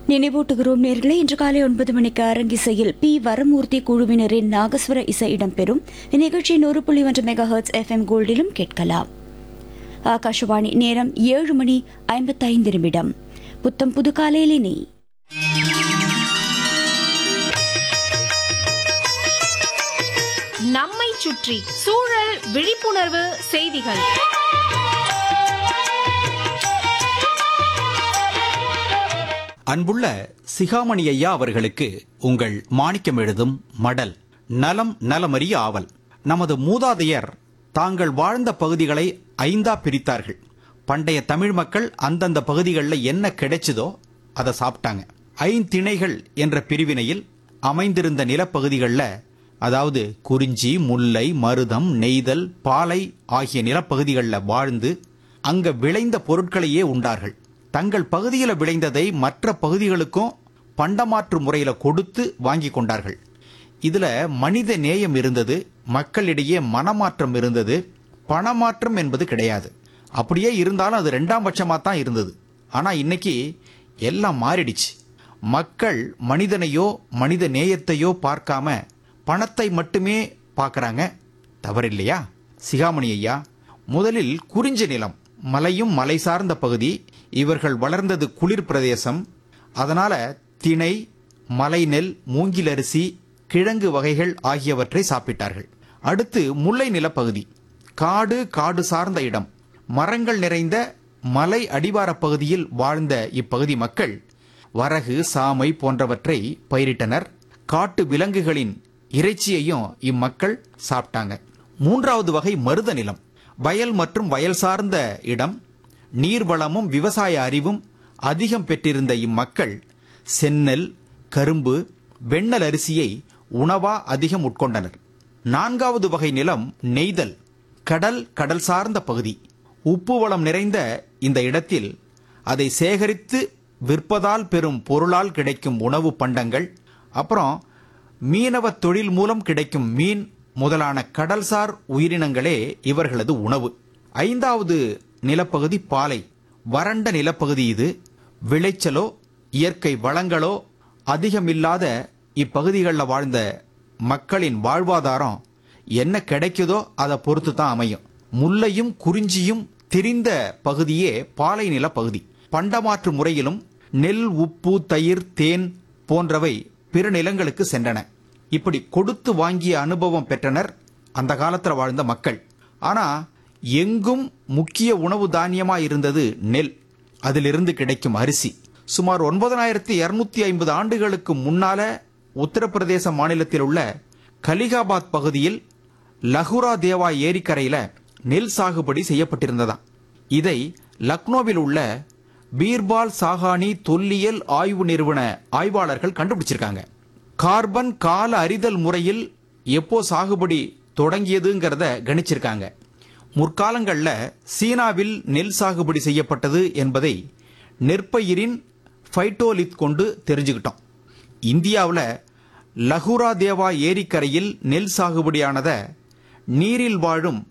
நினைவூட்டுகிறோம் நேர்களே இன்று காலை ஒன்பது மணிக்கு அரங்கிசையில் பி வரமூர்த்தி குழுவினரின் நாகஸ்வர இசை இடம்பெறும் இந்நிகழ்ச்சி நூறு புள்ளி ஒன்று மெகா ஹெர்ட்ஸ் எஃப்எம் கோல்டிலும் கேட்கலாம் ஆகாஷவாணி நேரம் ஏழு மணி ஐம்பத்தைந்து நிமிடம் புத்தம் புது காலையில் இனி நம்மை சுற்றி சூழல் விழிப்புணர்வு செய்திகள் அன்புள்ள சிகாமணி ஐயா அவர்களுக்கு உங்கள் மாணிக்கம் எழுதும் மடல் நலம் நலமறிய ஆவல் நமது மூதாதையர் தாங்கள் வாழ்ந்த பகுதிகளை ஐந்தா பிரித்தார்கள் பண்டைய தமிழ் மக்கள் அந்தந்த பகுதிகளில் என்ன கிடைச்சதோ அதை சாப்பிட்டாங்க ஐந்திணைகள் என்ற பிரிவினையில் அமைந்திருந்த நிலப்பகுதிகளில் அதாவது குறிஞ்சி முல்லை மருதம் நெய்தல் பாலை ஆகிய நிலப்பகுதிகளில் வாழ்ந்து அங்க விளைந்த பொருட்களையே உண்டார்கள் தங்கள் பகுதியில் விளைந்ததை மற்ற பகுதிகளுக்கும் பண்டமாற்று முறையில கொடுத்து வாங்கி கொண்டார்கள் இதுல மனித நேயம் இருந்தது மக்களிடையே மனமாற்றம் இருந்தது பணமாற்றம் என்பது கிடையாது அப்படியே இருந்தாலும் அது ரெண்டாம் பட்சமா தான் இருந்தது ஆனா இன்னைக்கு எல்லாம் மாறிடுச்சு மக்கள் மனிதனையோ மனித நேயத்தையோ பார்க்காம பணத்தை மட்டுமே பார்க்கறாங்க தவறில்லையா சிகாமணி ஐயா முதலில் குறிஞ்சி நிலம் மலையும் மலை சார்ந்த பகுதி இவர்கள் வளர்ந்தது குளிர் பிரதேசம் அதனால திணை மலைநெல் மூங்கிலரிசி கிழங்கு வகைகள் ஆகியவற்றை சாப்பிட்டார்கள் அடுத்து முல்லை நிலப்பகுதி காடு காடு சார்ந்த இடம் மரங்கள் நிறைந்த மலை அடிவாரப் பகுதியில் வாழ்ந்த இப்பகுதி மக்கள் வரகு சாமை போன்றவற்றை பயிரிட்டனர் காட்டு விலங்குகளின் இறைச்சியையும் இம்மக்கள் சாப்பிட்டாங்க மூன்றாவது வகை மருத நிலம் வயல் மற்றும் வயல் சார்ந்த இடம் நீர்வளமும் விவசாய அறிவும் அதிகம் பெற்றிருந்த இம்மக்கள் செந்நெல் கரும்பு வெண்ணெல் அரிசியை உணவா அதிகம் உட்கொண்டனர் நான்காவது வகை நிலம் நெய்தல் கடல் கடல் சார்ந்த பகுதி உப்பு வளம் நிறைந்த இந்த இடத்தில் அதை சேகரித்து விற்பதால் பெறும் பொருளால் கிடைக்கும் உணவு பண்டங்கள் அப்புறம் மீனவ தொழில் மூலம் கிடைக்கும் மீன் முதலான கடல்சார் உயிரினங்களே இவர்களது உணவு ஐந்தாவது நிலப்பகுதி பாலை வறண்ட நிலப்பகுதி இது விளைச்சலோ இயற்கை வளங்களோ அதிகமில்லாத இப்பகுதிகளில் வாழ்ந்த மக்களின் வாழ்வாதாரம் என்ன கிடைக்குதோ அதை பொறுத்து தான் அமையும் முல்லையும் குறிஞ்சியும் திரிந்த பகுதியே பாலை நிலப்பகுதி பண்டமாற்று முறையிலும் நெல் உப்பு தயிர் தேன் போன்றவை பிற நிலங்களுக்கு சென்றன இப்படி கொடுத்து வாங்கிய அனுபவம் பெற்றனர் அந்த காலத்தில் வாழ்ந்த மக்கள் ஆனா எங்கும் முக்கிய உணவு தானியமா இருந்தது நெல் அதிலிருந்து கிடைக்கும் அரிசி சுமார் ஒன்பதனாயிரத்தி இருநூத்தி ஐம்பது ஆண்டுகளுக்கு முன்னால உத்தரப்பிரதேச மாநிலத்தில் உள்ள கலிகாபாத் பகுதியில் லகுரா தேவா ஏரிக்கரையில நெல் சாகுபடி செய்யப்பட்டிருந்ததாம் இதை லக்னோவில் உள்ள பீர்பால் சாகானி தொல்லியல் ஆய்வு நிறுவன ஆய்வாளர்கள் கண்டுபிடிச்சிருக்காங்க கார்பன் கால அறிதல் முறையில் எப்போ சாகுபடி தொடங்கியதுங்கிறத கணிச்சிருக்காங்க முற்காலங்கள்ல சீனாவில் நெல் சாகுபடி செய்யப்பட்டது என்பதை நெற்பயிரின் ஃபைட்டோலித் கொண்டு தெரிஞ்சுக்கிட்டோம் இந்தியாவில் லகுரா தேவா ஏரிக்கரையில் நெல் சாகுபடியானத நீரில் வாழும்